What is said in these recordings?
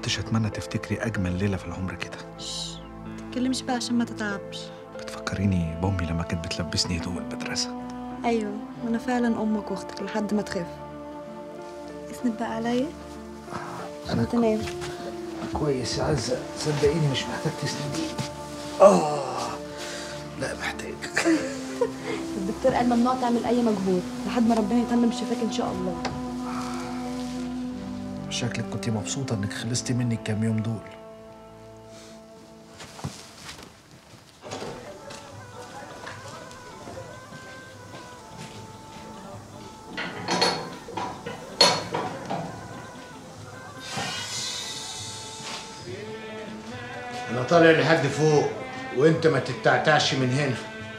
كنتش اتمنى تفتكري اجمل ليله في العمر كده تتكلمش بقى عشان ما تتعبش بتفكريني بامي لما كانت بتلبسني هدوم المدرسه ايوه وانا فعلا امك واختك لحد ما تخاف اسند بقى عليا عشان تنام كويس يا عزه صدقيني مش محتاج تسنديني اه لا محتاج الدكتور قال ممنوع تعمل اي مجهود لحد ما ربنا يتمم شفاك ان شاء الله شكلك كنت مبسوطه انك خلصتي مني الكام يوم دول انا طالع لحد فوق وانت ما تتعتعش من هنا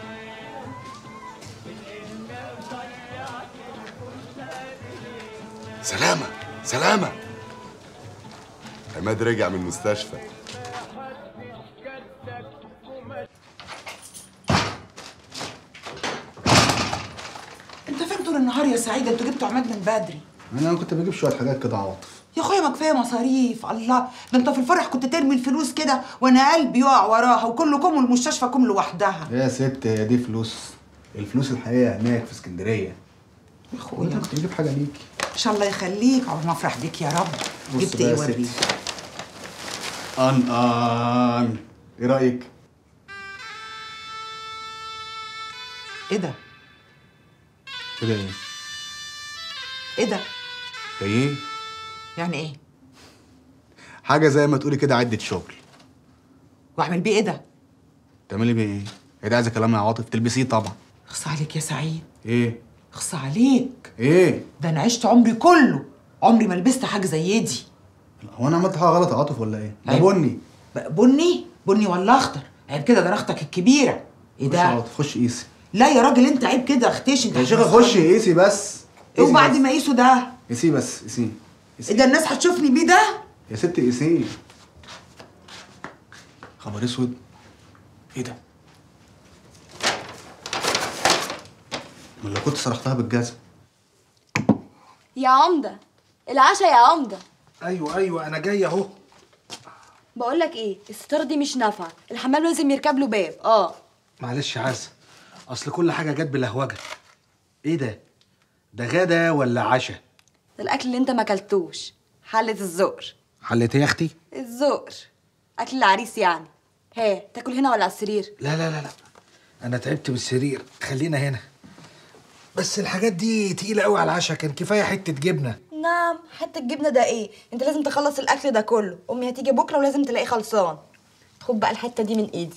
سلامة سلامة عماد رجع من المستشفى انت فين طول النهار يا سعيد انتوا جبتوا عماد من بدري انا كنت بجيب شويه حاجات كده عواطف يا اخويا ما كفايه مصاريف الله ده انت في الفرح كنت ترمي الفلوس كده وانا قلبي يقع وراها وكلكم والمستشفى لوحدها يا ست هي دي فلوس الفلوس الحقيقه هناك في اسكندريه يا وانت اخويا كنت بجيب حاجه ليكي ان شاء الله يخليك عقبال ما افرح بيك يا رب بص جبت بقى ايه يا ستي. وريني ان ان ايه رايك ايه ده كده ايه ايه ده ده ايه يعني ايه حاجه زي ما تقولي كده عده شغل واعمل بيه ايه ده تعملي بيه ايه هي ده عايزه كلام يا عاطف تلبسيه طبعا اخص عليك يا سعيد ايه اخص عليك ايه ده انا عشت عمري كله عمري ما لبست حاجه زي دي هو انا عملت حاجه غلط يا عاطف ولا ايه ده أيوة. بني بقى بني بني ولا اخضر عيب كده ده انا اختك الكبيره ايه خش يا ده عاطف خش قيسي لا يا راجل انت عيب كده اختيش انت يا شيخه خش قيسي بس ايه قيسي وبعد بس. ما يقيسوا ده قيسيه بس قيسيه ايه ده الناس هتشوفني بيه ده يا ست قيسيه خبر اسود ايه ده من لو كنت صرختها بالجزم يا عمدة العشاء يا عمدة ايوه ايوه انا جاي اهو بقول لك ايه الستاره دي مش نافعه الحمام لازم يركب له باب اه معلش يا عزه اصل كل حاجه جت بلهوجه ايه ده ده غدا ولا عشاء ده الاكل اللي انت ما اكلتوش حله الزقر حلت يا اختي الزقر اكل العريس يعني ها تاكل هنا ولا على السرير لا لا لا لا انا تعبت من السرير خلينا هنا بس الحاجات دي تقيله قوي على العشاء كان كفايه حته جبنه نعم حته الجبنه ده ايه انت لازم تخلص الاكل ده كله امي هتيجي بكره ولازم تلاقيه خلصان خد بقى الحته دي من ايدي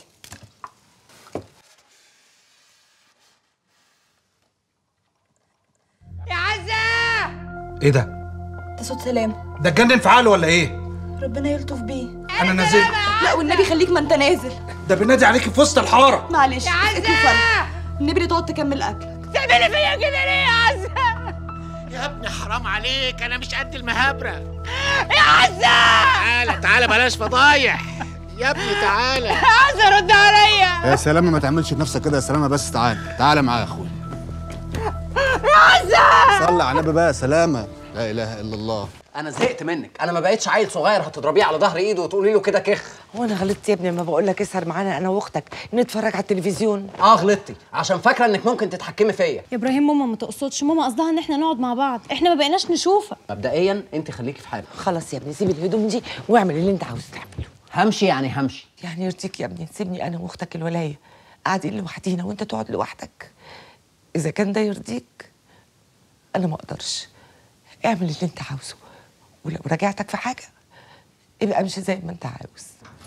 ايه ده ده صوت سلام ده اتجنن في عقله ولا ايه ربنا يلطف بيه انا نازل لا والنبي خليك ما انت نازل ده بينادي عليكي في وسط الحاره معلش اسمه فرق النبي اللي تقعد تكمل اكلك تعملي فيا كده ليه يا عزة؟ يا ابني حرام عليك انا مش قد المهابرة يا عزة تعالى تعالى بلاش فضايح يا ابني تعالى عزة رد عليا يا سلامة ما تعملش في نفسك كده يا سلامة بس تعال تعال معايا يا اخويا يا عزة صلي على النبي بقى يا سلامة لا اله الا الله انا زهقت منك انا ما بقتش عيل صغير هتضربيه على ظهر ايده وتقولي له كده كخ هو انا غلطت يا ابني لما بقول لك اسهر معانا انا واختك نتفرج على التلفزيون اه غلطتي عشان فاكره انك ممكن تتحكمي فيا يا ابراهيم ماما ما تقصدش ماما قصدها ان احنا نقعد مع بعض احنا ما بقيناش نشوفك مبدئيا انت خليكي في حالك خلاص يا ابني سيب الهدوم دي واعمل اللي انت عاوز تعمله همشي يعني همشي يعني يرضيك يا ابني تسيبني انا واختك الولايه قاعدين لوحدينا وانت تقعد لوحدك اذا كان ده يرضيك انا ما اقدرش اعمل اللي انت عاوزه ولو راجعتك في حاجه يبقى امشي زي ما انت عاوز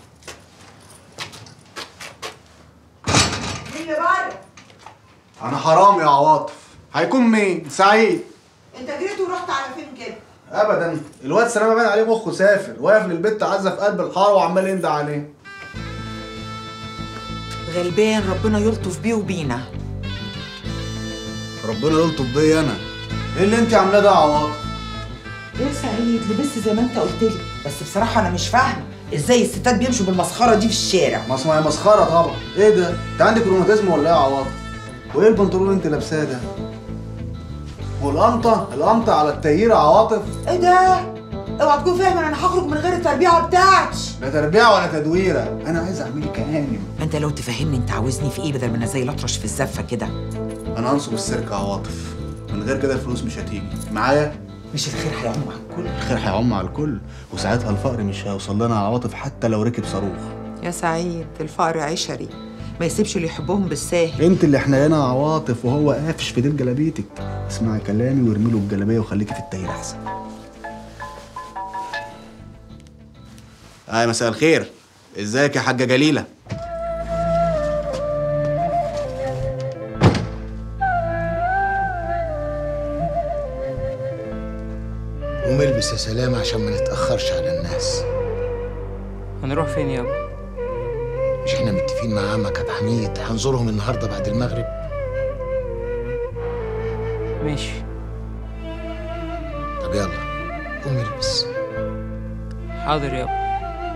مين اللي بره انا حرام يا عواطف هيكون مين سعيد انت جريت ورحت على فين كده ابدا الواد سلامة باين عليه مخه سافر واقف للبت عزة في قلب الحاره وعمال يندى عليه غلبان ربنا يلطف بيه وبينا ربنا يلطف بيا انا ايه اللي انت عاملاه ده يا عواطف ايه يا سعيد لبست زي ما انت قلت لي بس بصراحه انا مش فاهمه ازاي الستات بيمشوا بالمسخره دي في الشارع ما اسمها مسخره طبعا ايه ده انت عندك روماتيزم ولا ايه يا عواطف وايه البنطلون اللي انت لابساه ده والقمطه القمطه على التغيير يا عواطف ايه ده اوعى تكون فاهم ان انا هخرج من غير التربيعه بتاعتي لا تربيع ولا تدويره انا عايز اعملك هانم ما انت لو تفهمني انت عاوزني في ايه بدل ما انا زي الاطرش في الزفه كده انا هنصب السيرك عواطف من غير كده الفلوس مش هتيجي معايا مش الخير هيعم على الكل الخير هيعم على الكل وساعتها الفقر مش هيوصل لنا عواطف حتى لو ركب صاروخ يا سعيد الفقر عشري ما يسيبش اللي يحبهم بالساهل انت اللي احنا هنا عواطف وهو قافش في ديل جلابيتك اسمعي كلامي وارمي له الجلابيه وخليكي في التاير احسن اي مساء الخير ازيك يا حاجه جليله قوم البس يا سلامة عشان ما نتأخرش على الناس هنروح فين يابا؟ مش احنا متفقين مع عمك عبد الحميد هنزورهم النهارده بعد المغرب ماشي طب يلا قوم البس حاضر يابا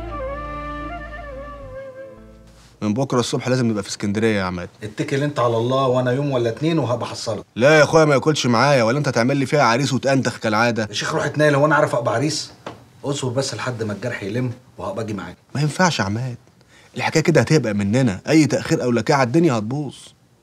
من بكره الصبح لازم نبقى في اسكندريه يا عماد اتكل انت على الله وانا يوم ولا اتنين وهبقى احصلك لا يا اخويا ما ياكلش معايا ولا انت تعمل لي فيها عريس وتنتخ كالعاده يا شيخ روح اتنقل هو انا عارف ابقى عريس اصبر بس لحد ما الجرح يلم وهبقى اجي معاك ما ينفعش يا عماد الحكايه كده هتبقى مننا اي تاخير او لكاعه الدنيا هتبوظ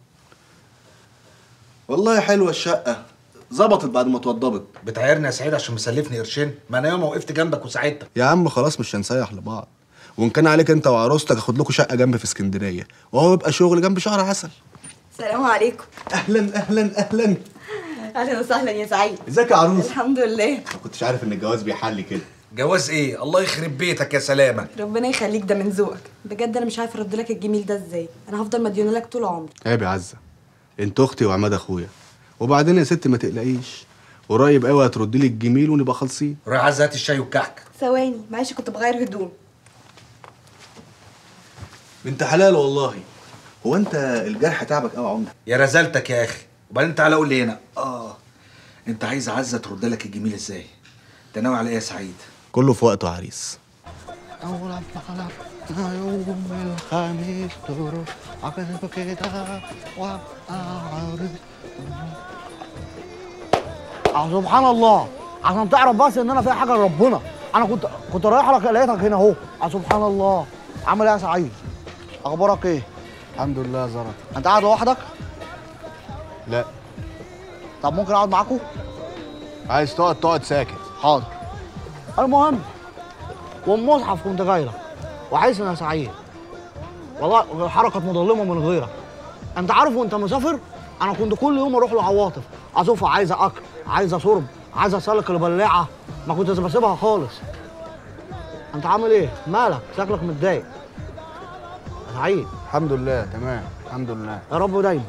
والله حلوه الشقه ظبطت بعد ما اتوضبت بتعايرني يا سعيد عشان مسلفني قرشين ما انا يوم ما وقفت جنبك وساعدتك يا عم خلاص مش هنسيح لبعض وان كان عليك انت وعروستك اخد لكم شقه جنب في اسكندريه وهو يبقى شغل جنب شهر عسل السلام عليكم اهلا اهلا اهلا اهلا وسهلا يا سعيد ازيك يا عروس الحمد لله ما كنتش عارف ان الجواز بيحلي كده جواز ايه الله يخرب بيتك يا سلامه ربنا يخليك ده من ذوقك بجد انا مش عارفه ارد لك الجميل ده ازاي انا هفضل مديونه لك طول عمري عيب يا عزه انت اختي وعماد اخويا وبعدين يا ست ما تقلقيش قريب قوي هتردي لي الجميل ونبقى خالصين روح عزه هات الشاي والكحك ثواني معلش كنت بغير هدوم بنت حلال والله هو انت الجرح تعبك قوي يا عمده يا رزالتك يا اخي وبعدين تعالى قول لي هنا اه انت عايز عزه ترد لك الجميل ازاي انت ناوي على ايه يا سعيد كله في وقته عريس أول ما خلقنا يوم الخميس تروح عقلب كده وأعرض آه، سبحان الله عشان تعرف بس ان انا في حاجه لربنا انا كنت كنت رايح لك لقيتك هنا اهو آه، سبحان الله عامل ايه يا سعيد اخبارك ايه الحمد لله يا زرع انت قاعد لوحدك لا طب ممكن اقعد معاكم عايز تقعد تقعد ساكت حاضر المهم والمصحف كنت جاي لك وحسن يا سعيد والله الحركه مظلمه من غيرك انت عارف وانت مسافر انا كنت كل يوم اروح لعواطف اشوفها عايزه اكل عايزه شرب عايزه اسلك البلاعه ما كنتش بسيبها خالص انت عامل ايه مالك شكلك متضايق يا سعيد الحمد لله تمام الحمد لله يا رب دايما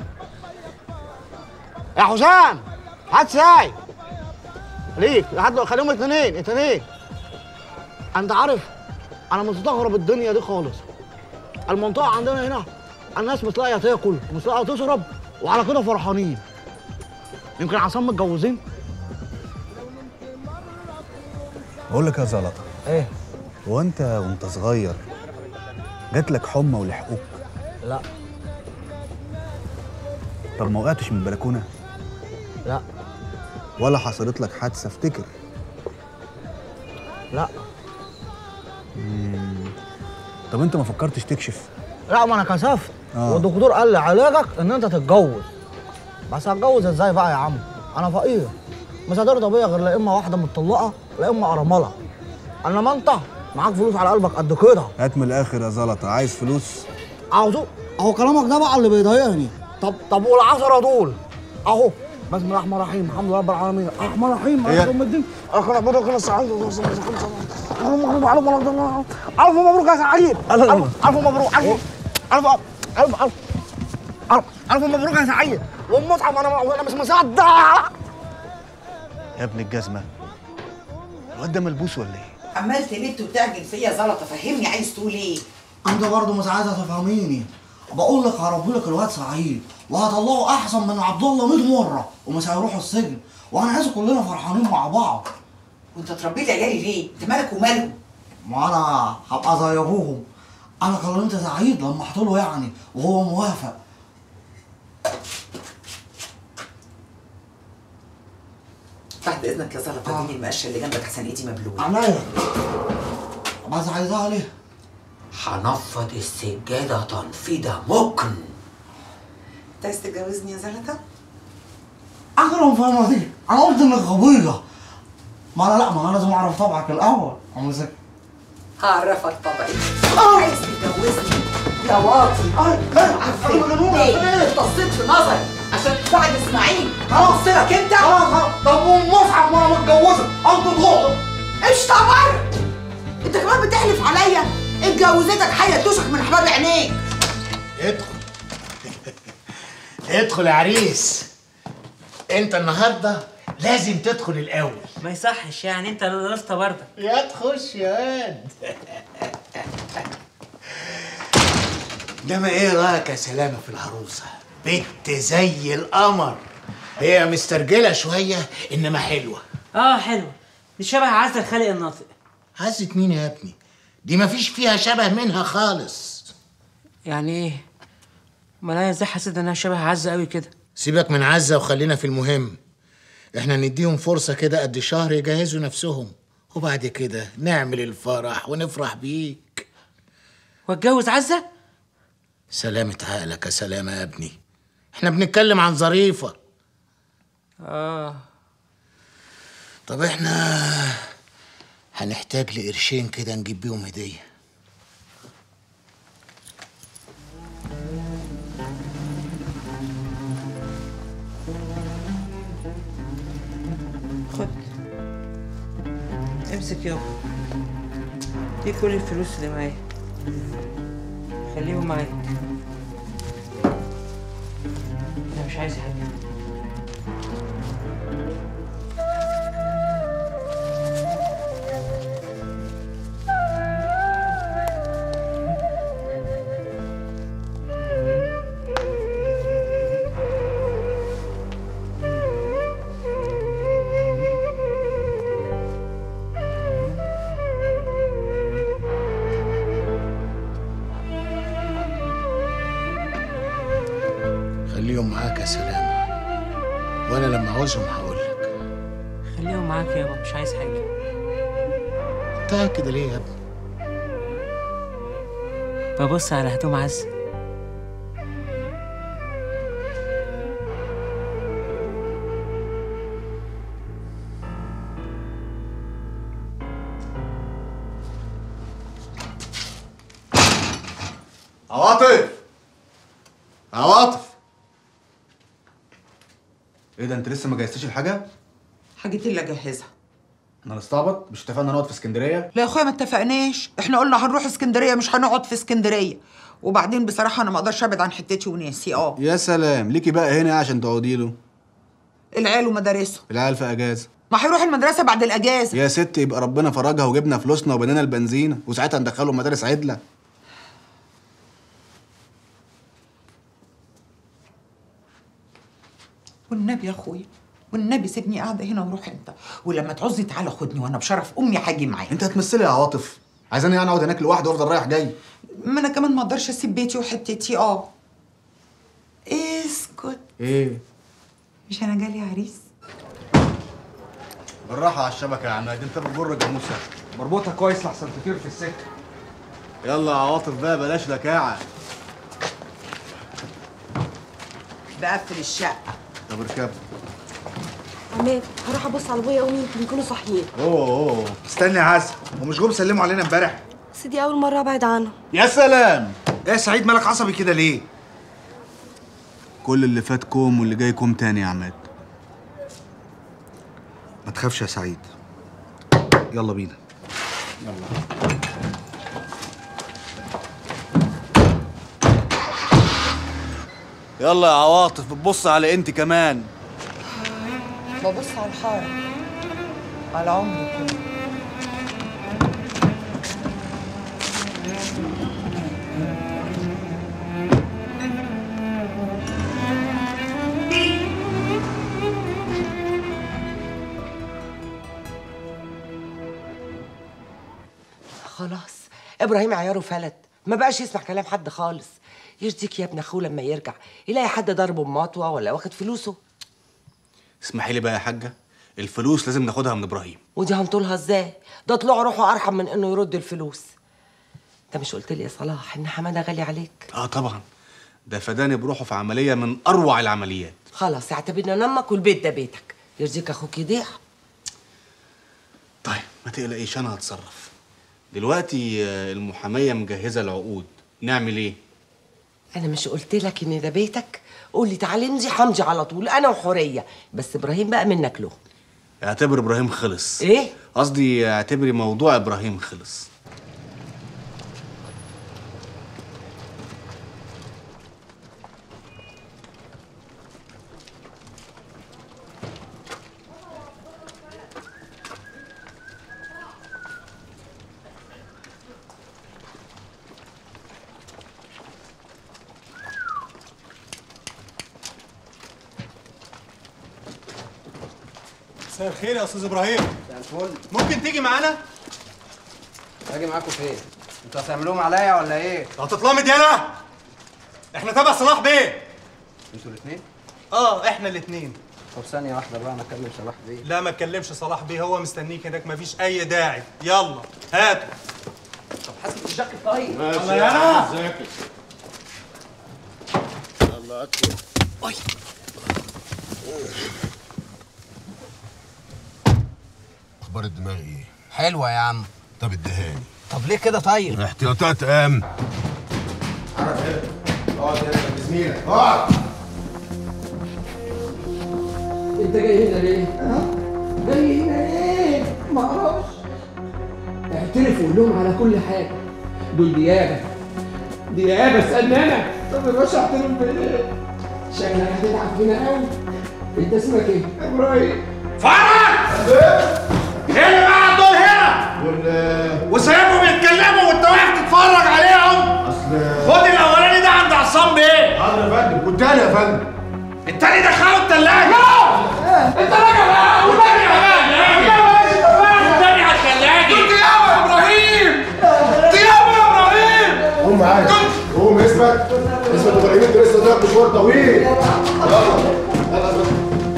يا حسام هات شاي ليك لحد خليهم اتنين اتنين انت عارف انا مستغرب الدنيا دي خالص المنطقه عندنا هنا الناس مش لاقيه تاكل مش لاقيه تشرب وعلى كده فرحانين يمكن عشان متجوزين بقول لك يا زلطه ايه هو انت وانت صغير جات لك حمى ولحقوك لا طب ما وقعتش من البلكونه لا ولا حصلت لك حادثه افتكر لا مم. طب انت ما فكرتش تكشف لا ما انا كشفت آه. والدكتور قال لي علاجك ان انت تتجوز بس هتجوز ازاي بقى يا عم انا فقير مش هترضى بيا غير لا اما واحده متطلقه لا اما ارمله انما انت معاك فلوس على قلبك قد كده هات من الاخر يا زلطه عايز فلوس عاوزه اهو كلامك ده بقى اللي بيضايقني طب طب والعشرة دول اهو بسم الله الرحمن الرحيم الحمد لله رب العالمين الرحمن الرحيم مالك إيه؟ يوم الدين انا كنا بدو كنا سعيد الف مبروك يا سعيد الف ألف مبروك الف الف الف الف الف الف مبروك يا سعيد والمصحف انا انا مش مصدق يا ابن الجزمه الواد ده ملبوس ولا ايه عمال تلت وتعجل فيا زلطه فهمني عايز تقول ايه انت برضه مش عايزه تفهميني بقول لك هربي لك الواد سعيد وهطلعه احسن من عبد الله 100 مره ومش هيروحوا السجن وهنعيش كلنا فرحانين مع بعض وانت تربيت عيالي ليه انت مالك وماله ما انا هبقى زي ابوهم انا كلمت سعيد لمحت له يعني وهو موافق بعد اذنك يا زلطه اديني المقشه اللي جنبك عشان ايدي مبلوله عينيا بس عايزاها ليه؟ هنفض السجاده تنفيذه ممكن انت عايز تتجوزني يا زلطه؟ اكرم فاهمة دي انا قلت انك غبية ما انا لا ما انا لازم اعرف طبعك الاول عامل ازاي؟ هعرفك طبعي عايز تتجوزني يا واطي ايه اتصيت في نظري عشان تساعد اسماعيل ابص لك انت طب والمصحف ما انا متجوزة انت تروح امشي طبعا انت كمان بتحلف عليا اتجوزتك حيه توشك من احباب عينيك ادخل ادخل يا عريس انت النهارده لازم تدخل الاول ما يصحش يعني انت لسه برضه يا تخش يا واد انما ايه رايك يا سلامه في العروسه بنت زي القمر هي مسترجله شويه انما حلوه اه حلو دي شبه عزة الخالق الناطق عزة مين يا ابني دي مفيش فيها شبه منها خالص يعني ايه ما انا ازاي حسيت انها شبه عزة قوي كده سيبك من عزة وخلينا في المهم احنا نديهم فرصة كده قد شهر يجهزوا نفسهم وبعد كده نعمل الفرح ونفرح بيك واتجوز عزة؟ سلامة عقلك يا سلامة يا ابني احنا بنتكلم عن ظريفة اه طب احنا هنحتاج لقرشين كده نجيب بيهم هدية خد امسك يابا دي كل الفلوس اللي معايا خليهم معاك انا مش عايز حاجه خليهم معاك يا سلامة وانا لما عاوزهم هقول لك خليهم معاك يابا مش عايز حاجه انت كده ليه يا ابني ببص على هدوم عزة عواطف عواطف ايه ده انت لسه ما جهزتش الحاجه حاجتي اللي اجهزها انا نستعبط مش اتفقنا نقعد في اسكندريه لا يا اخويا ما اتفقناش احنا قلنا هنروح اسكندريه مش هنقعد في اسكندريه وبعدين بصراحه انا ما اقدرش ابعد عن حتتي وناسي اه يا سلام ليكي بقى هنا عشان تقعدي له العيال ومدارسهم العيال في اجازه ما هيروح المدرسه بعد الاجازه يا ست يبقى ربنا فرجها وجبنا فلوسنا وبنينا البنزينه وساعتها ندخلهم مدارس عدله والنبي يا اخويا والنبي سيبني قاعده هنا وروح انت ولما تعوزي تعالى خدني وانا بشرف امي هاجي معاك انت هتمثلي يا عواطف عايزاني يعني اقعد هناك لوحدي وافضل رايح جاي ما انا كمان ما اقدرش اسيب بيتي وحتتي اه اسكت ايه مش انا جالي عريس بالراحه على الشبكه يا عماد انت بتجر جاموسه مربوطها كويس لحسن تطير في السكه يلا يا عواطف بقى بلاش لكاعه بقفل الشقه طب اركب عماد هروح ابص على ابويا وامي يمكن يكونوا صاحيين اوه اوه استني يا عزة ومش جم سلموا علينا امبارح بس دي اول مره ابعد عنهم يا سلام ايه يا سعيد مالك عصبي كده ليه كل اللي فات كوم واللي جاي كوم تاني يا عماد ما تخافش يا سعيد يلا بينا يلا يلا يا عواطف بتبص على انت كمان ببص على الحاره على عمري كله خلاص ابراهيم عياره فلت ما بقاش يسمع كلام حد خالص يرضيك يا ابن اخوه لما يرجع يلاقي حد ضربه بمطوه ولا واخد فلوسه اسمحي لي بقى يا حاجه الفلوس لازم ناخدها من ابراهيم ودي هنطولها ازاي ده طلوع روحه ارحم من انه يرد الفلوس انت مش قلت لي يا صلاح ان حماده غالي عليك اه طبعا ده فداني بروحه في عمليه من اروع العمليات خلاص اعتبرنا نمك والبيت ده بيتك يرضيك اخوك يضيع طيب ما تقلقيش انا هتصرف دلوقتي آه، المحاميه مجهزه العقود نعمل ايه انا مش قلت لك ان ده بيتك قول لي تعالى امضي همضي على طول انا وحوريه بس ابراهيم بقى منك له اعتبر ابراهيم خلص ايه قصدي اعتبري موضوع ابراهيم خلص مساء الخير يا استاذ ابراهيم الفل ممكن تيجي معانا اجي معاكم فين؟ انتوا هتعملوهم عليا ولا ايه؟ هتتلمض يالا احنا تبع صلاح بيه انتوا الاثنين؟ اه احنا الاثنين طب ثانية واحدة بقى انا اكلم صلاح بيه لا ما تكلمش صلاح بيه هو مستنيك هناك مفيش اي داعي يلا هاتوا طب حاسب الجاكيت طيب يلا يالا الله اكبر اخبار الدماغ ايه حلوة يا عم طب ادهاني طب ليه كده طيب؟ احتياطات ام اقعد هنا يا زميلك اقعد انت جاي هنا ليه؟ جاي هنا ليه؟ ما اعرفش اعترف وقول لهم على كل حاجه دول ديابه ديابه استنى انا طب يا باشا اعترف بايه؟ شكلك هتتعب فينا قوي انت اسمك ايه؟ ابراهيم فرج! ايه اللي قاعد دول هنا؟ وسايبهم يتكلموا وانت واقف تتفرج عليهم؟ اصل خد الاولاني ده عند عصام بيه حاضر يا فندم والتاني يا فندم التاني دخله التلاجة انت راجل بقى والتاني التاني على التلاجة ديابة يا ابراهيم ديابة يا ابراهيم قوم معايا قوم اثبت اثبت يا ابراهيم انت لسه قدامك مشوار طويل يلا يلا اثبت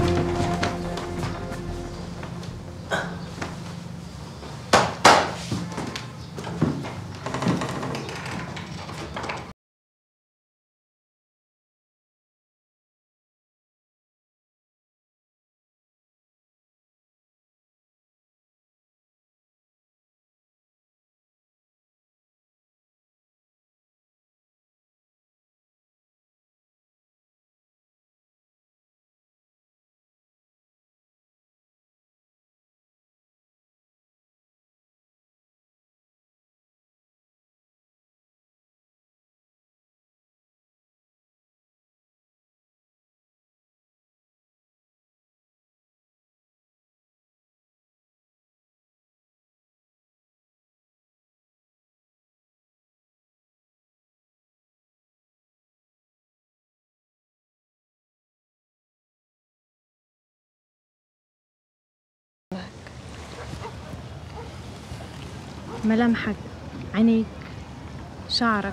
ملامحك عينيك شعرك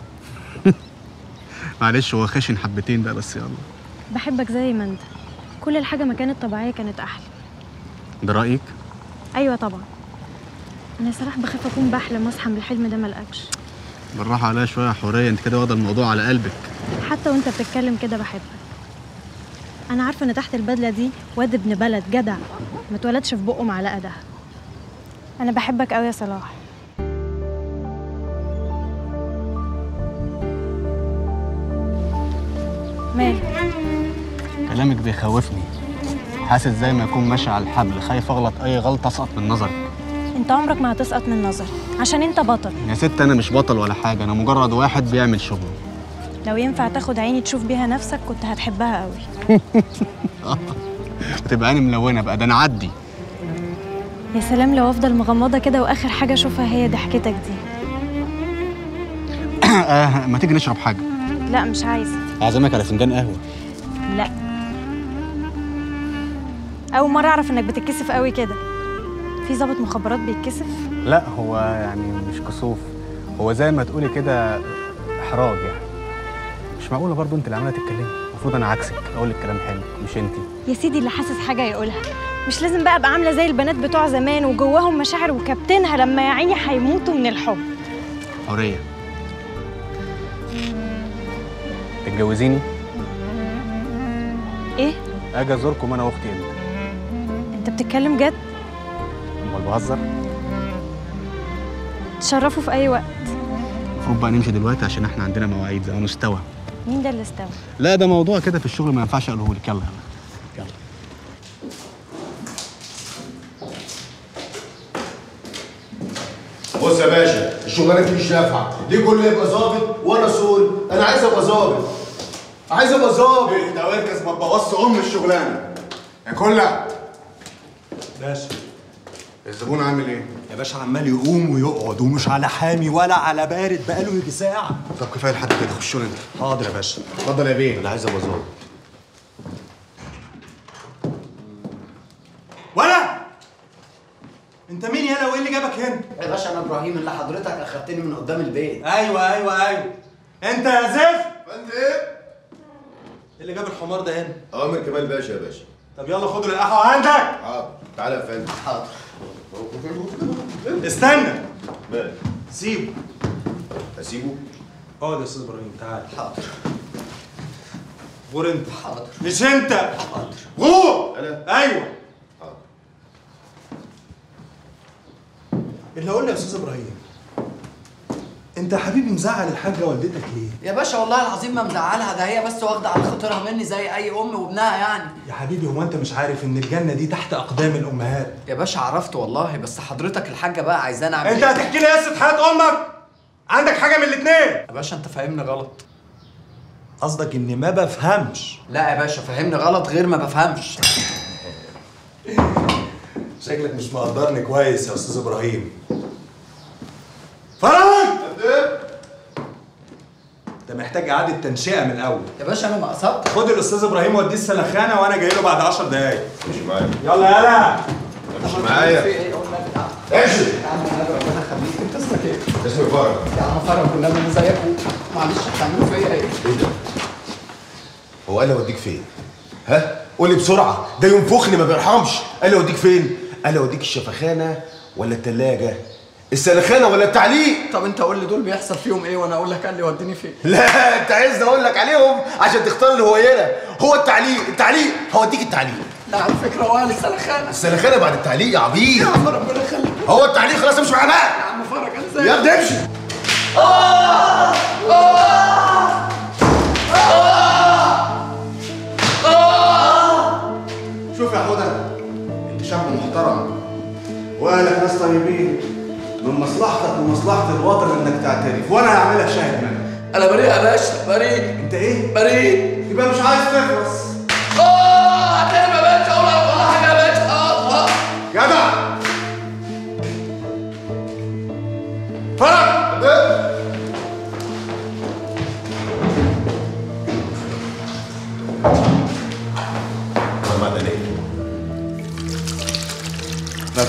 معلش هو خشن حبتين بقى بس يلا بحبك زي ما انت كل الحاجة ما كانت طبيعية كانت أحلى ده رايك أيوة طبعا أنا صراحة بخاف أكون بحلم وأصحى من الحلم ده ملقاكش بالراحه عليا شويه يا حوريه انت كده واخده الموضوع على قلبك حتى وأنت بتتكلم كده بحبك أنا عارفة إن تحت البدلة دي واد ابن بلد جدع ما اتولدش في بقه معلقة ده أنا بحبك أوي يا صلاح مالك كلامك بيخوفني حاسس زي ما يكون ماشي على الحبل خايف اغلط اي غلطه اسقط من نظري انت عمرك ما هتسقط من نظري عشان انت بطل يا ست انا مش بطل ولا حاجه انا مجرد واحد بيعمل شغله لو ينفع تاخد عيني تشوف بيها نفسك كنت هتحبها قوي وتبقى عيني ملونه بقى ده انا عدي يا سلام لو افضل مغمضه كده واخر حاجه اشوفها هي ضحكتك دي آه ما تيجي نشرب حاجه لا مش عايزه اعزمك على فنجان قهوه لا اول مره اعرف انك بتتكسف قوي كده في ضابط مخابرات بيتكسف لا هو يعني مش كسوف هو زي ما تقولي كده احراج يعني مش معقوله برضو انت اللي عماله تتكلمي المفروض انا عكسك اقول لك كلام حلو مش انت يا سيدي اللي حاسس حاجه يقولها مش لازم بقى ابقى عامله زي البنات بتوع زمان وجواهم مشاعر وكابتنها لما يا عيني هيموتوا من الحب حوريه تتجوزيني ايه اجي ازوركم انا واختي امتى انت بتتكلم جد امال بهزر تشرفوا في اي وقت المفروض بقى نمشي دلوقتي عشان احنا عندنا مواعيد زي مستوى مين ده اللي استوى لا ده موضوع كده في الشغل ما ينفعش اقوله لك يلا يلا بص يا باشا الشغلانه دي مش نافعه ليه كل يبقى ظابط وانا سول انا عايز ابقى ظابط عايز ابقى ظابط انت واركز ما تبوظش ام الشغلانه يا كلها باشا الزبون عامل ايه؟ يا باشا عمال يقوم ويقعد ومش على حامي ولا على بارد بقاله يجي ساعة طب كفايه لحد كده خشوا انت حاضر يا باشا اتفضل يا بيه انا عايز ابقى ظابط ولا انت مين يالا وايه اللي جابك هنا؟ يا باشا انا ابراهيم اللي حضرتك اخدتني من قدام البيت ايوه ايوه ايوه انت يا زفت انت ايه؟ ايه اللي جاب الحمار ده هنا؟ اوامر كمال باشا يا باشا طب يلا خدوا القهوة عندك حاضر تعالى يا فندم حاضر استنى مال سيبه اسيبه اقعد يا استاذ ابراهيم تعال حاضر غور انت حاضر مش انت حاضر غور انا ايوه حاضر اللي اقول لي يا استاذ ابراهيم انت يا حبيبي مزعل الحاجه والدتك ليه؟ يا باشا والله العظيم ما مزعلها ده هي بس واخده على خاطرها مني زي اي ام وابنها يعني يا حبيبي هو انت مش عارف ان الجنه دي تحت اقدام الامهات يا باشا عرفت والله بس حضرتك الحاجه بقى عايزانا اعمل انت إيه؟ هتحكي لي قصه حياه امك عندك حاجه من الاثنين يا باشا انت فاهمني غلط قصدك اني ما بفهمش لا يا باشا فهمني غلط غير ما بفهمش شكلك مش مقدرني كويس يا استاذ ابراهيم فرج انت محتاج اعاده تنشئه من الاول يا باشا انا ما قصدت خد الاستاذ ابراهيم وديه السلخانه وانا جاي له بعد 10 دقايق مش معايا يلا يلا مش معايا في ايه قلنا بتاع امشي يا عم انا ربنا يخليك انت اسمك ايه؟ اسمي فرج يا عم فرج كنا من زيكم معلش بتعملوا فيا ايه؟ ايه ده؟ هو قال لي اوديك فين؟ ها؟ قول لي بسرعه ده ينفخني ما بيرحمش قال لي اوديك فين؟ قال لي اوديك الشفخانه ولا التلاجه؟ السلخانه ولا التعليق؟ طب انت قول لي دول بيحصل فيهم ايه وانا اقول لك قال لي وديني فين؟ لا انت عايزني اقول لك عليهم عشان تختار اللي هو هنا هو التعليق التعليق هوديك التعليق لا على فكره هو قال السلخانه السلخانه بعد التعليق يا عبيط يا عم ربنا يخليك هو التعليق خلاص امشي معاه بقى يا عم فرج انا زي يا ابني امشي شوف يا حوده انت شاب محترم واهلك ناس طيبين من مصلحتك ومصلحه الوطن انك تعترف وانا هعملك شاهد منك انا بريء يا باشا بريء انت ايه؟ بريء يبقى مش عايز تخلص اه هتعمل يا باشا اقول لك ولا حاجه يا باشا اه اه جدع فرج مدنيه بس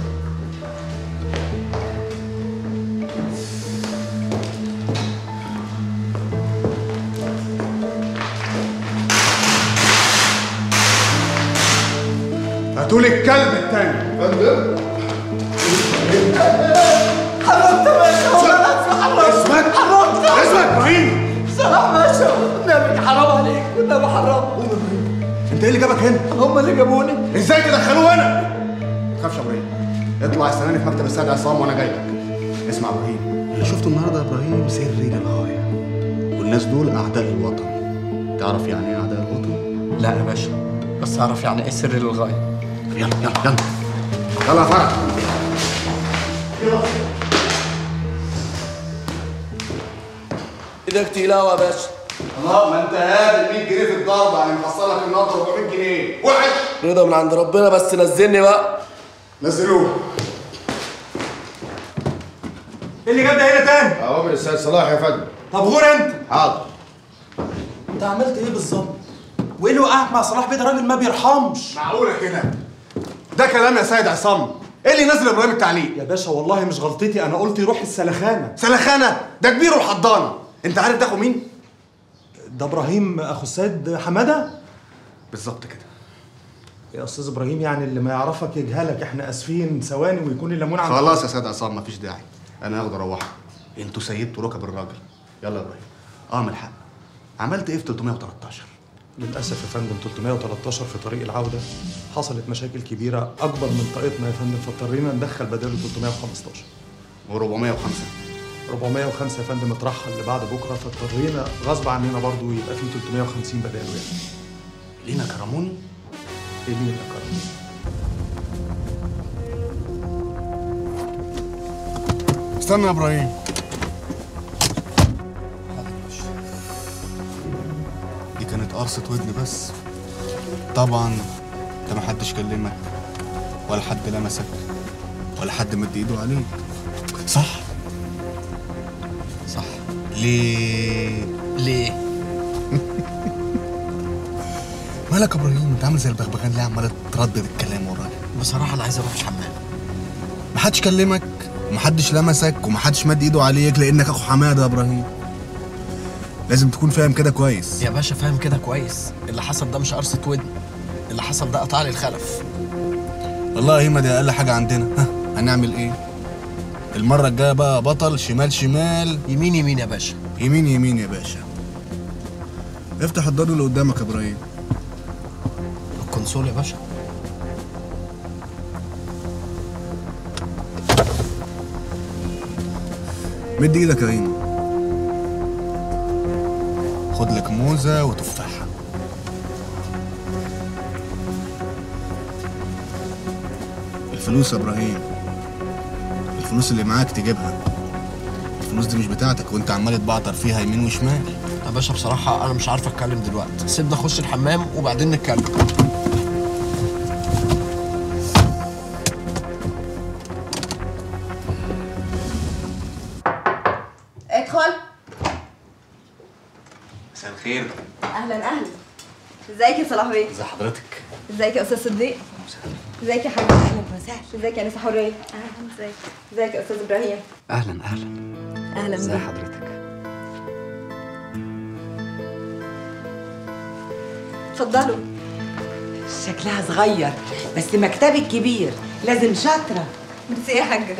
هاتولي الكلب التاني فندم حرمت يا باشا والله العظيم حرمت اسمك حرمت اسمك ابراهيم سلام يا باشا والنبي حرام عليك والنبي حرام انت ايه اللي جابك هنا؟ هم اللي جابوني ازاي تدخلوه هنا؟ ما تخافش يا ابراهيم اطلع استناني في مكتب السيد عصام وانا جاي لك اسمع يا ابراهيم اللي شفته النهارده يا ابراهيم سري للغايه والناس دول اعداء الوطن تعرف يعني ايه اعداء الوطن؟ لا يا باشا بس اعرف يعني ايه سر للغايه يلا يلا يلا يلا يا فرج ايدك تقيله قوي يا باشا الله ما انت هابط 100 جنيه في الضرب يعني محصلك النهارده 400 جنيه وحش رضا من عند ربنا بس نزلني بقى نزلوه ايه اللي جاب ده هنا تاني؟ اوامر السيد صلاح يا فندم طب غور انت حاضر انت عملت ايه بالظبط؟ وايه اللي وقعك مع صلاح بيه ده راجل ما بيرحمش معقوله كده ده كلام يا سيد عصام ايه اللي نزل ابراهيم التعليق يا باشا والله مش غلطتي انا قلت يروح السلخانه سلخانه ده كبير الحضانه انت عارف ده اخو مين ده ابراهيم اخو السيد حماده بالظبط كده يا استاذ ابراهيم يعني اللي ما يعرفك يجهلك احنا اسفين ثواني ويكون الليمون عند خلاص يا سيد عصام مفيش داعي انا هاخد اروحك انتوا سيدتوا ركب الراجل يلا يا ابراهيم اه من الحق عملت ايه في 313 للاسف يا فندم 313 في طريق العوده حصلت مشاكل كبيره اكبر من طاقتنا يا فندم فاضطرينا ندخل بداله 315 و405 405 يا فندم اترحل لبعد بكره فاضطرينا غصب عننا برضو يبقى في 350 بداله يعني لينا كرموني ايه لينا كرموني استنى يا ابراهيم دي كانت قرصة ودن بس طبعا انت ما حدش كلمك ولا حد لمسك ولا حد مد ايده عليك صح صح ليه ليه مالك يا ابراهيم انت عامل زي البغبغان ليه عمال تردد الكلام ورايا بصراحه انا عايز اروح الحمام محدش كلمك ومحدش لمسك ومحدش مد ايده عليك لانك اخو حماده يا ابراهيم لازم تكون فاهم كده كويس يا باشا فاهم كده كويس اللي حصل ده مش قرصه ودن اللي حصل ده قطع لي الخلف والله ما دي اقل حاجه عندنا ها هنعمل ايه المره الجايه بقى بطل شمال شمال يمين يمين يا باشا يمين يمين يا باشا افتح الدار اللي قدامك يا ابراهيم الكونسول يا باشا مد ايدك يا ريما خد لك موزه وتفاحه الفلوس يا ابراهيم الفلوس اللي معاك تجيبها الفلوس دي مش بتاعتك وانت عمال تبعتر فيها يمين وشمال يا باشا بصراحه انا مش عارف اتكلم دلوقتي سيبنا اخش الحمام وبعدين نتكلم ادخل مساء الخير اهلا اهلا ازيك يا صلاح بيه ازي حضرتك ازيك يا استاذ صديق ازيك يا حبيبي اهلا وسهلا ازيك يا نسا حريه اهلا ازيك ازيك يا استاذ ابراهيم اهلا اهلا اهلا ازي بيك حضرتك اتفضلوا شكلها صغير بس مكتبك كبير لازم شاطره ميرسي يا حاجه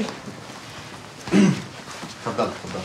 اتفضل اتفضل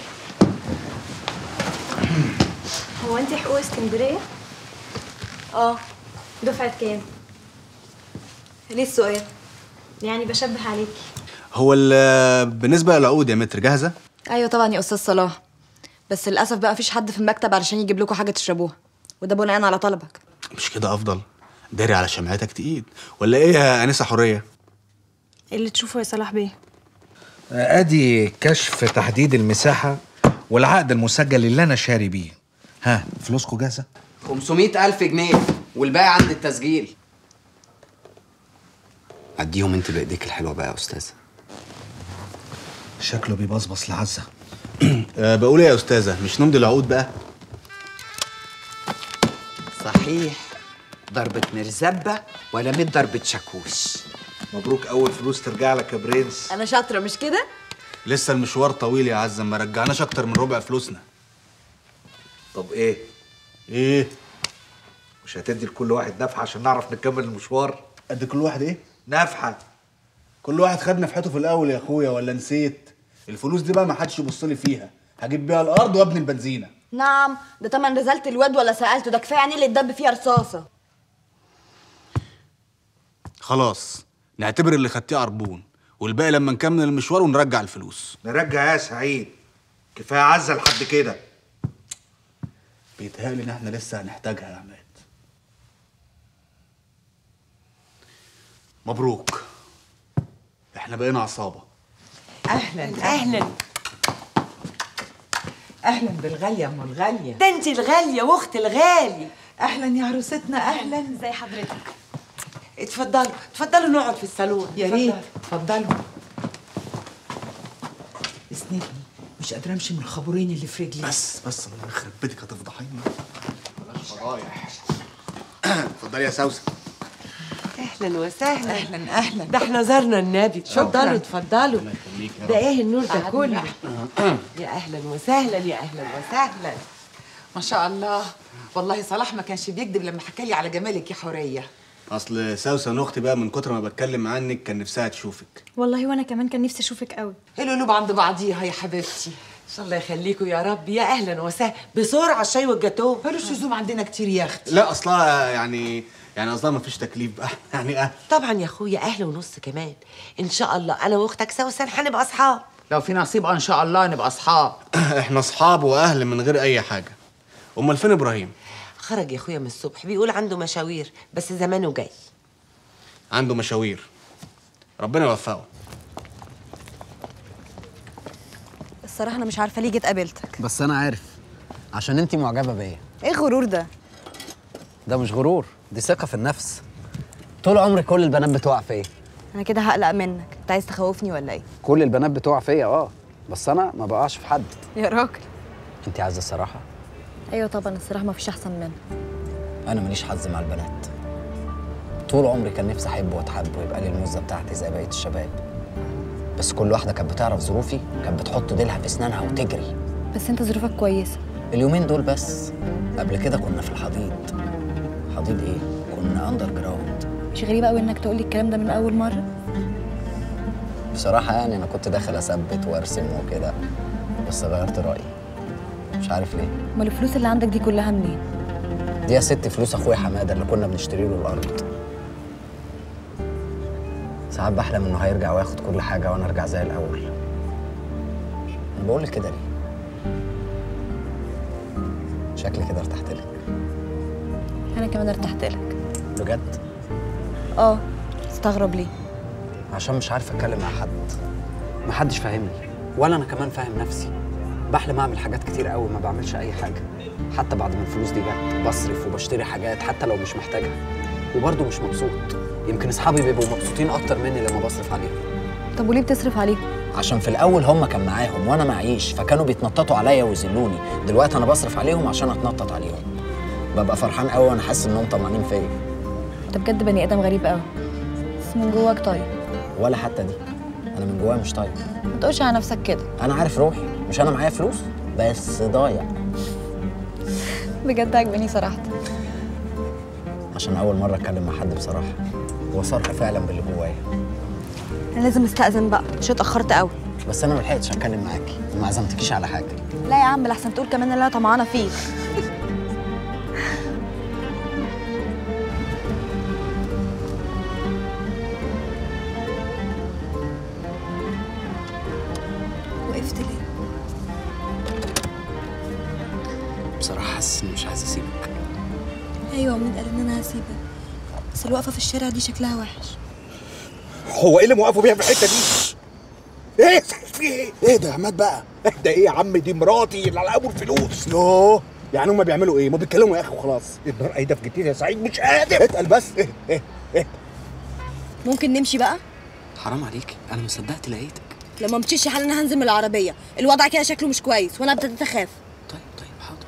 هو انت حقوق اسكندريه اه دفعه كام ليه السؤال يعني بشبه عليكي هو ال- بالنسبه للعقود يا متر جاهزه ايوه طبعا يا استاذ صلاح بس للاسف بقى مفيش حد في المكتب علشان يجيب لكم حاجه تشربوها وده بناء على طلبك مش كده افضل داري على شمعتك تقيل ولا ايه يا انسه حريه اللي تشوفه يا صلاح بيه ادي كشف تحديد المساحه والعقد المسجل اللي انا شاري بيه ها فلوسكم جاهزه 500 ألف جنيه والباقي عند التسجيل عديهم انت بايديك الحلوه بقى يا استاذ شكله بيبصبص لعزه أه بقول ايه يا استاذه مش نمضي العقود بقى صحيح ضربة مرزبة ولا مية ضربة شاكوش مبروك اول فلوس ترجع لك يا برنس انا شاطره مش كده لسه المشوار طويل يا عزه ما رجعناش اكتر من ربع فلوسنا طب ايه ايه مش هتدي لكل واحد نفحه عشان نعرف نكمل المشوار قد كل واحد ايه نفحه كل واحد خد نفحته في الاول يا اخويا ولا نسيت الفلوس دي بقى ما حدش يبص لي فيها هجيب بيها الارض وابني البنزينه نعم ده تمن رزالة الواد ولا سألته ده كفايه يعني اللي اتدب فيها رصاصه خلاص نعتبر اللي خدتيه عربون والباقي لما نكمل المشوار ونرجع الفلوس نرجع يا سعيد كفايه عزه لحد كده بيتهيألي ان احنا لسه هنحتاجها يا عماد مبروك احنا بقينا عصابه اهلا اهلا اهلا بالغاليه ام الغاليه ده انت الغاليه واخت الغالي اهلا يا عروستنا اهلا ازي حضرتك اتفضلوا اتفضلوا نقعد في الصالون يا ريت اتفضلوا اسندني مش قادره امشي من الخبورين اللي في رجلي بس بس الله يخرب بيتك هتفضحيني بلاش فضايح اتفضلي يا سوسن اهلا وسهلا اهلا اهلا ده احنا زرنا النبي اتفضلوا اتفضلوا يخليك يا ده رب. ايه النور ده قعدنا. كله يا اهلا وسهلا يا اهلا وسهلا ما شاء الله والله صلاح ما كانش بيكذب لما حكى لي على جمالك يا حوريه اصل سوسن اختي بقى من كتر ما بتكلم عنك كان نفسها تشوفك والله وانا كمان كان نفسي اشوفك قوي القلوب عند بعضيها يا حبيبتي ان شاء الله يخليكم يا رب يا اهلا وسهلا بسرعه الشاي والجاتوه ملوش لزوم عندنا كتير يا اختي لا اصلها يعني يعني قصدها ما فيش تكليف بقى يعني اه طبعا يا اخويا اهل ونص كمان ان شاء الله انا واختك سوسن هنبقى اصحاب لو في نصيب ان شاء الله نبقى اصحاب احنا اصحاب واهل من غير اي حاجه امال فين ابراهيم خرج يا اخويا من الصبح بيقول عنده مشاوير بس زمانه جاي عنده مشاوير ربنا يوفقه الصراحه انا مش عارفه ليه جيت قابلتك بس انا عارف عشان انت معجبه بيا ايه الغرور ده ده مش غرور دي ثقه في النفس طول عمري كل البنات بتقع فيا انا كده هقلق منك انت عايز تخوفني ولا ايه كل البنات بتقع فيا اه بس انا ما بقعش في حد يا راجل انت عايزه الصراحه ايوه طبعا الصراحه ما فيش احسن منها انا ماليش حظ مع البنات طول عمري كان نفسي احب واتحب ويبقى لي الموزه بتاعتي زي بقيه الشباب بس كل واحده كانت بتعرف ظروفي كانت بتحط ديلها في اسنانها وتجري بس انت ظروفك كويسه اليومين دول بس قبل كده كنا في الحضيض حضيض ايه كنا اندر جراوند مش غريبه قوي انك تقولي الكلام ده من اول مره بصراحه يعني انا كنت داخل اثبت وارسم وكده بس غيرت رايي مش عارف ليه امال الفلوس اللي عندك دي كلها منين دي يا ست فلوس اخويا حماده اللي كنا بنشتري له الارض ساعات بحلم انه هيرجع وياخد كل حاجه وانا ارجع زي الاول انا بقول لك كده ليه شكلي كده ارتحت لك انا كمان ارتحت لك بجد اه استغرب ليه عشان مش عارف اتكلم مع حد محدش فاهمني ولا انا كمان فاهم نفسي بحلم اعمل حاجات كتير قوي ما بعملش اي حاجه حتى بعد ما الفلوس دي جت بصرف وبشتري حاجات حتى لو مش محتاجها وبرضه مش مبسوط يمكن اصحابي بيبقوا مبسوطين اكتر مني لما بصرف عليهم طب وليه بتصرف عليهم عشان في الاول هم كان معاهم وانا معيش فكانوا بيتنططوا عليا ويذلوني دلوقتي انا بصرف عليهم عشان اتنطط عليهم ببقى فرحان قوي وانا حاسس انهم طمعانين فيا انت بجد بني ادم غريب قوي بس من جواك طيب ولا حتى دي انا من جوايا مش طيب ما تقولش على نفسك كده انا عارف روحي مش انا معايا فلوس بس ضايع بجد عجباني صراحه عشان اول مره اتكلم مع حد بصراحه وصرح فعلا باللي جوايا انا لازم استاذن بقى مش اتاخرت قوي بس انا ملحقتش اتكلم معاكي وما عزمتكيش على حاجه لا يا عم لحسن تقول كمان ان انا طمعانه فيك وقفت ليه بصراحه حاسس اني مش عايز اسيبك ايوه مين قال ان انا هسيبك بس الوقفه في الشارع دي شكلها وحش هو ايه اللي موقفه بيها في الحته دي؟ ايه في ايه؟ ايه ده يا عماد بقى ده ايه يا عم دي مراتي اللي على ابو الفلوس يوه يعني هم بيعملوا ايه ما بيتكلموا يا اخي وخلاص النار قايده في جدتي يا سعيد مش قادر اتقل بس ايه ايه ايه ممكن نمشي بقى حرام عليك انا ما صدقت لقيتك لما مشيش حال انا هنزل من العربيه الوضع كده شكله مش كويس وانا ابتديت اخاف طيب طيب حاضر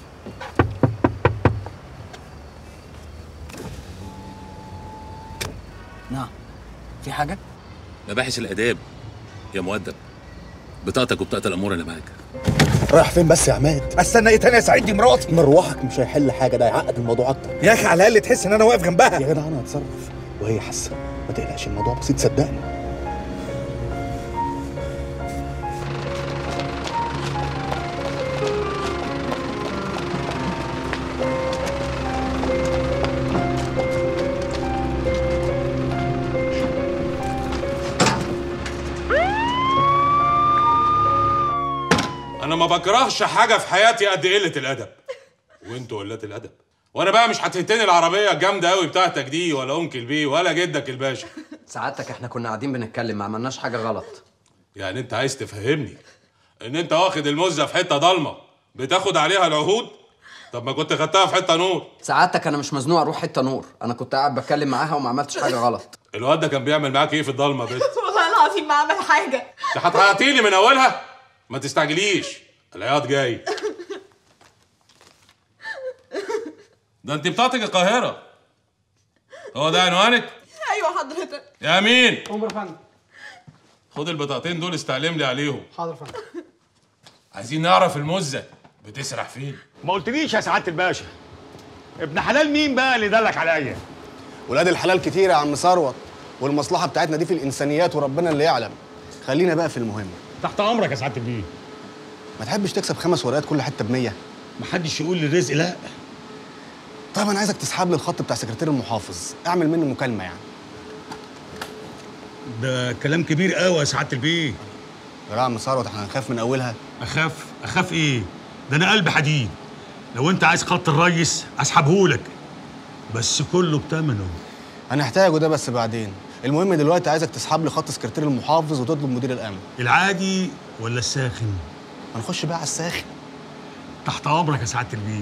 نعم في حاجه مباحث الاداب يا مؤدب بطاقتك وبطاقه الامور اللي معاك رايح فين بس يا عماد استنى ايه تاني يا سعيد دي مراتي مروحك مش هيحل حاجه ده هيعقد الموضوع اكتر يا اخي على الاقل تحس ان انا واقف جنبها يا جدع انا هتصرف وهي حاسه ما تقلقش الموضوع بسيط صدقني انا ما بكرهش حاجه في حياتي قد قله الادب وانتوا قلات الادب وانا بقى مش هتهتني العربيه الجامده قوي بتاعتك دي ولا انكل بيه ولا جدك الباشا سعادتك احنا كنا قاعدين بنتكلم ما عملناش حاجه غلط يعني انت عايز تفهمني ان انت واخد المزه في حته ضلمه بتاخد عليها العهود طب ما كنت خدتها في حته نور سعادتك انا مش مزنوق اروح حته نور انا كنت قاعد بتكلم معاها وما عملتش حاجه غلط الواد ده كان بيعمل معاك ايه في الضلمه بنت والله العظيم ما عمل حاجه انت هتعيطيلي من اولها ما تستعجليش العياط جاي ده انت بتاعتك القاهره هو ده عنوانك ايوه حضرتك يا امين عمر فندم خد البطاقتين دول استعلم لي عليهم حاضر فندم عايزين نعرف المزه بتسرح فين ما قلتليش يا سعاده الباشا ابن حلال مين بقى اللي دلك عليا ولاد الحلال كتير يا عم ثروت والمصلحه بتاعتنا دي في الانسانيات وربنا اللي يعلم خلينا بقى في المهم تحت امرك يا سعاده البيه ما تحبش تكسب خمس ورقات كل حته ب 100 محدش يقول للرزق لا طيب انا عايزك تسحب لي الخط بتاع سكرتير المحافظ اعمل منه مكالمه يعني ده كلام كبير قوي يا سعاده البيه يا عم ثروت احنا هنخاف من اولها اخاف اخاف ايه ده انا قلب حديد لو انت عايز خط الريس اسحبهولك بس كله بتمنه هنحتاجه ده بس بعدين المهم دلوقتي عايزك تسحب لي خط سكرتير المحافظ وتطلب مدير الامن العادي ولا الساخن هنخش بقى على الساخن تحت امرك يا سعاده البيه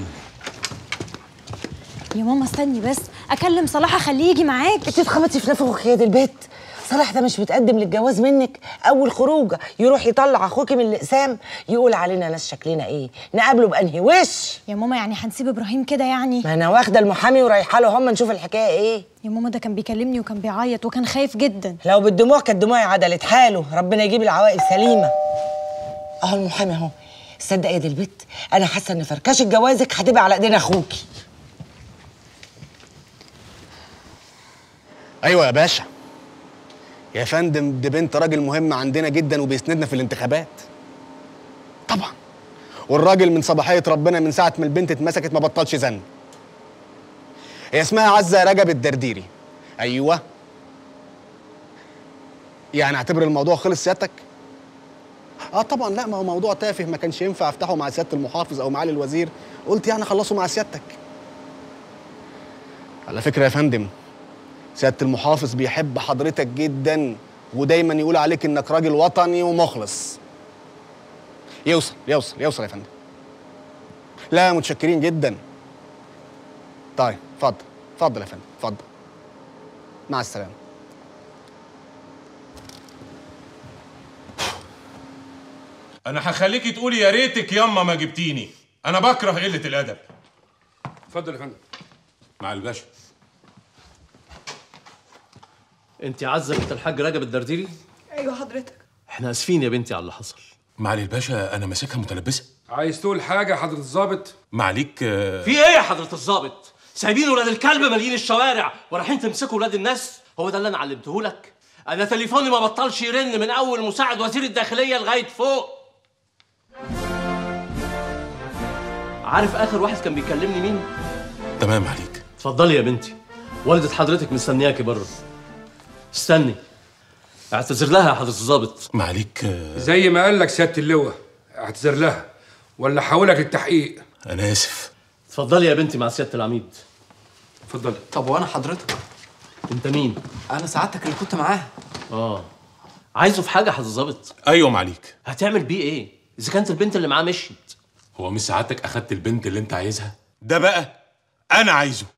يا ماما استني بس اكلم صلاح اخليه يجي معاك انت اتخبطتي في نفخك يا دي البيت صلاح ده مش متقدم للجواز منك اول خروجه يروح يطلع اخوكي من الاقسام يقول علينا ناس شكلنا ايه نقابله بانهي وش يا ماما يعني هنسيب ابراهيم كده يعني ما انا واخده المحامي ورايحه له هم نشوف الحكايه ايه يا ماما ده كان بيكلمني وكان بيعيط وكان خايف جدا لو بالدموع كانت دموعي عدلت حاله ربنا يجيب العواقب سليمه اهو المحامي اهو تصدق يا دي البت انا حاسه ان فركشه جوازك هتبقى على ايدين اخوكي ايوه يا باشا يا فندم دي بنت راجل مهم عندنا جدا وبيسندنا في الانتخابات طبعا والراجل من صباحيه ربنا من ساعه ما البنت اتمسكت ما بطلش زن هي اسمها عزه رجب الدرديري ايوه يعني اعتبر الموضوع خلص سيادتك اه طبعا لا ما هو موضوع تافه ما كانش ينفع افتحه مع سياده المحافظ او معالي الوزير قلت يعني خلصه مع سيادتك على فكره يا فندم سياده المحافظ بيحب حضرتك جدا ودايما يقول عليك انك راجل وطني ومخلص يوصل يوصل يوصل يا فندم لا متشكرين جدا طيب اتفضل اتفضل يا فندم اتفضل مع السلامه انا هخليكي تقولي يا ريتك ياما ما جبتيني انا بكره قله الادب اتفضل يا فندم مع الباشا انت عزه بنت الحاج رجب الدرديري ايوه حضرتك احنا اسفين يا بنتي على اللي حصل معالي الباشا انا ماسكها متلبسه عايز تقول حاجه يا حضره الظابط معليك آه، في ايه يا حضره الظابط سايبين ولاد الكلب مالين الشوارع ورايحين تمسكوا ولاد الناس هو ده اللي انا علمته لك انا تليفوني ما بطلش يرن من اول مساعد وزير الداخليه لغايه فوق عارف اخر واحد كان بيكلمني مين تمام عليك اتفضلي يا بنتي والدة حضرتك مستنياكي بره استني اعتذر لها يا حضرة الظابط معاليك آه، زي ما قال لك سياده اللواء اعتذر لها ولا حولك التحقيق انا اسف اتفضلي يا بنتي مع سيادة العميد اتفضلي طب وانا حضرتك انت مين انا سعادتك اللي كنت معاه اه عايزه في حاجة يا حضرة الظابط ايوه معاليك هتعمل بيه ايه اذا كانت البنت اللي معاه مشيت هو مش سعادتك اخدت البنت اللي انت عايزها ده بقى انا عايزه